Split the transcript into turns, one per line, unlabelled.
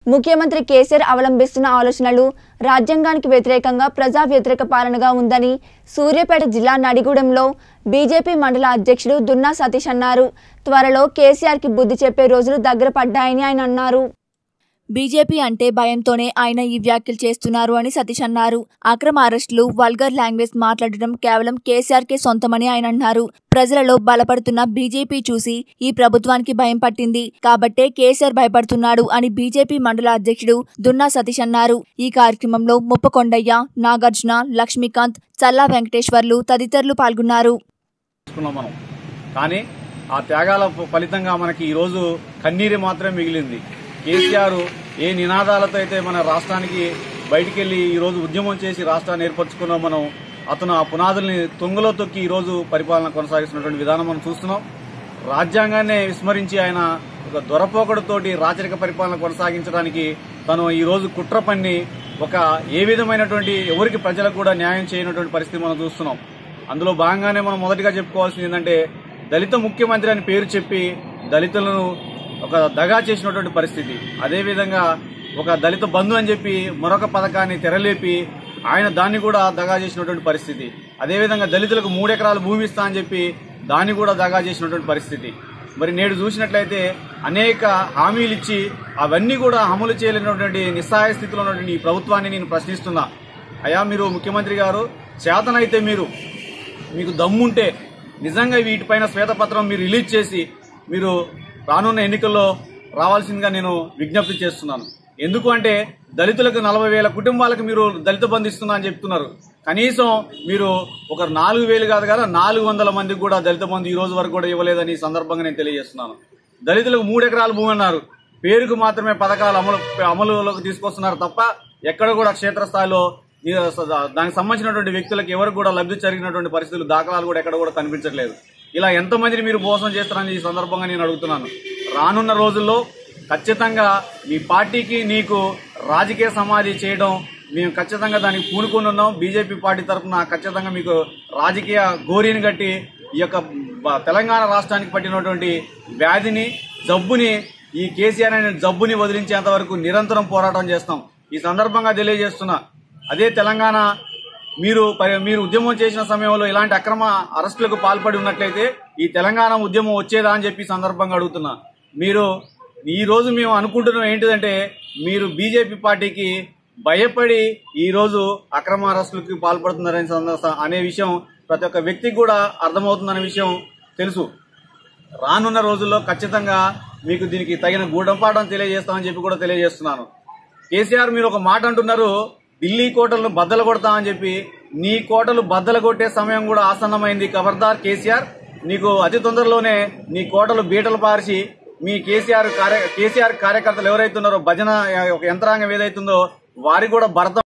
ముఖ్యమంత్రి కేసీఆర్ అవలంబిస్తున్న ఆలోచనలు రాజ్యాంగానికి వ్యతిరేకంగా ప్రజా వ్యతిరేక పాలనగా ఉందని సూర్యాపేట జిల్లా నడిగూడెంలో బీజేపీ మండల అధ్యక్షుడు దున్నా సతీష్ అన్నారు త్వరలో కేసీఆర్కి బుద్ధి చెప్పే రోజులు దగ్గర పడ్డాయని ఆయన అన్నారు బీజేపీ అంటే భయంతోనే ఆయన ఈ వ్యాఖ్యలు చేస్తున్నారు అని సతీష్ అన్నారు అక్రమ అరెస్టులు వల్గర్ లాంగ్వేజ్ మాట్లాడడం కేవలం కేసీఆర్కే సొంతమని ఆయన అన్నారు ప్రజలలో బలపడుతున్న బీజేపీ చూసి ఈ ప్రభుత్వానికి భయం పట్టింది కాబట్టే కేసీఆర్ భయపడుతున్నాడు అని బీజేపీ మండల అధ్యక్షుడు దున్నా సతీష్ అన్నారు ఈ కార్యక్రమంలో ముప్పకొండయ్య నాగార్జున లక్ష్మీకాంత్ చల్లా వెంకటేశ్వర్లు తదితరులు పాల్గొన్నారు
చేసుకున్నాం మనం కానీ ఆ త్యాగాల ఫ- ఫలితంగా మనకి ఈరోజు కన్నీరు మాత్రమే మిగిలింది కేసీఆర్ ఏ నినాదాలతో అయితే మన రాష్ట్రానికి బయటికి వెళ్ళి ఈరోజు ఉద్యమం చేసి రాష్ట్రాన్ని ఏర్పరచుకున్నాం మనం అతను ఆ పునాదుల్ని తుంగలో తొక్కి ఈరోజు పరిపాలన కొనసాగిస్తున్నటువంటి విధానం మనం చూస్తున్నాం రాజ్యాంగాన్నే విస్మరించి ఆయన ఒక దొరపోకడుతోటి రాచరిక పరిపాలన కొనసాగించడానికి తను ఈ రోజు కుట్ర పన్ని ఒక ఏ విధమైనటువంటి ఎవరికి ప్రజలకు కూడా న్యాయం చేయనటువంటి పరిస్థితి మనం చూస్తున్నాం అందులో భాగంగానే మనం మొదటిగా చెప్పుకోవాల్సింది ఏంటంటే దళిత ముఖ్యమంత్రి అని పేరు చెప్పి దళితులను ఒక దగా చేసినటువంటి పరిస్థితి అదేవిధంగా ఒక దళిత బంధు అని చెప్పి మరొక పథకాన్ని తెరలేపి ఆయన దాన్ని కూడా దగా చేసినటువంటి పరిస్థితి అదేవిధంగా దళితులకు మూడెకరాలు భూమి ఇస్తా అని చెప్పి దాన్ని కూడా దగా చేసినటువంటి పరిస్థితి మరి నేడు చూసినట్లయితే అనేక హామీలు ఇచ్చి అవన్నీ కూడా అమలు చేయలేనటువంటి నిస్సహాయ స్థితిలో ఉన్నటువంటి ఈ ప్రభుత్వాన్ని నేను ప్రశ్నిస్తున్నా అయ్యా మీరు ముఖ్యమంత్రి గారు చేతనైతే మీరు మీకు దమ్ముంటే నిజంగా వీటిపైన శ్వేతపత్రం మీరు రిలీజ్ చేసి మీరు రానున్న ఎన్నికల్లో రావాల్సిందిగా నేను విజ్ఞప్తి చేస్తున్నాను ఎందుకు అంటే దళితులకు నలభై వేల కుటుంబాలకు మీరు దళిత బంధు ఇస్తున్నా అని చెప్తున్నారు కనీసం మీరు ఒక నాలుగు వేలు కాదు కదా నాలుగు వందల మందికి కూడా దళిత బంధు ఈ రోజు వరకు కూడా ఇవ్వలేదని ఈ సందర్భంగా నేను తెలియజేస్తున్నాను దళితులకు మూడు ఎకరాల భూమి అన్నారు పేరుకు మాత్రమే పథకాలు అమలు అమలులోకి తీసుకొస్తున్నారు తప్ప ఎక్కడ కూడా క్షేత్రస్థాయిలో ఈ దానికి సంబంధించినటువంటి వ్యక్తులకు ఎవరికి కూడా లబ్ధి జరిగినటువంటి పరిస్థితులు దాఖలాలు కూడా ఎక్కడ కూడా కనిపించట్లేదు ఇలా ఎంతమందిని మీరు మోసం చేస్తారని ఈ సందర్భంగా నేను అడుగుతున్నాను రానున్న రోజుల్లో ఖచ్చితంగా మీ పార్టీకి నీకు రాజకీయ సమాధి చేయడం మేము ఖచ్చితంగా దానికి పూనుకొని ఉన్నాం బీజేపీ పార్టీ తరఫున ఖచ్చితంగా మీకు రాజకీయ గోరీని కట్టి ఈ యొక్క బ- తెలంగాణ రాష్ట్రానికి పట్టినటువంటి వ్యాధిని జబ్బుని ఈ కేసీఆర్ అనే జబ్బుని వదిలించేంత వరకు నిరంతరం పోరాటం చేస్తాం ఈ సందర్భంగా తెలియజేస్తున్నా అదే తెలంగాణ మీరు పరి- మీరు ఉద్యమం చేసిన సమయంలో ఇలాంటి అక్రమ అరెస్టులకు పాల్పడి ఉన్నట్లయితే ఈ తెలంగాణ ఉద్యమం వచ్చేదా అని చెప్పి ఈ సందర్భంగా అడుగుతున్నా మీరు ఈ రోజు మేము అనుకుంటున్నాం ఏంటిదంటే మీరు బీజేపీ పార్టీకి భయపడి ఈ రోజు అక్రమ అరెస్టులకు పాల్పడుతున్నారని సంద- అనే విషయం ప్రతి ఒక్క వ్యక్తికి కూడా అర్థమవుతుందనే విషయం తెలుసు రానున్న రోజుల్లో ఖచ్చితంగా మీకు దీనికి తగిన గూఢంపాఠం తెలియజేస్తామని చెప్పి కూడా తెలియజేస్తున్నాను కేసీఆర్ మీరు ఒక మాట అంటున్నారు ఢిల్లీ కోటలను బద్దలు కొడతామని చెప్పి నీ కోటలు బద్దలు కొట్టే సమయం కూడా ఆసన్నమైంది ఖబర్దార్ కేసీఆర్ నీకు అతి తొందరలోనే నీ కోటలు బీటలు పార్చి మీ కేసీఆర్ కార్య కేసీఆర్ కార్యకర్తలు ఎవరైతే ఉన్నారో భజన ఒక యంత్రాంగం ఏదైతుందో వారికి కూడా భరతం